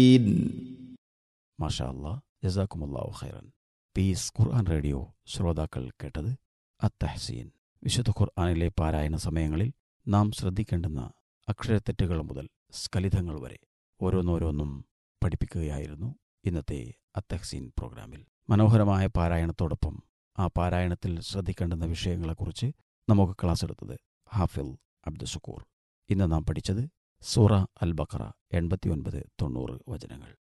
മാഷാ അല്ലാ ജസാക്കുമുല്ലാഹു ഖൈറൻ പീസ് ഖുർആൻ റേഡിയോ ശ്രോതാക്കൾ കേട്ടത് അത്തഹസീൻ വിശുദ്ധ ഖുർആനിലെ പാരായണ സമയങ്ങളിൽ നാം ശ്രദ്ധിക്കേണ്ടുന്ന അക്ഷരത്തെറ്റുകൾ മുതൽ സ്ഖലിതങ്ങൾ വരെ ഓരോന്നോരോന്നും പഠിപ്പിക്കുകയായിരുന്നു ഇന്നത്തെ അത്തഹസീൻ പ്രോഗ്രാമിൽ മനോഹരമായ പാരായണത്തോടൊപ്പം ആ പാരായണത്തിൽ ശ്രദ്ധിക്കേണ്ടുന്ന വിഷയങ്ങളെക്കുറിച്ച് നമുക്ക് ക്ലാസ് എടുത്തത് ഹാഫിൽ അബ്ദുഷക്കൂർ ഇന്ന് നാം പഠിച്ചത് സൂറ അൽ ബക്കറ എൺപത്തിയൊൻപത് തൊണ്ണൂറ് വചനങ്ങൾ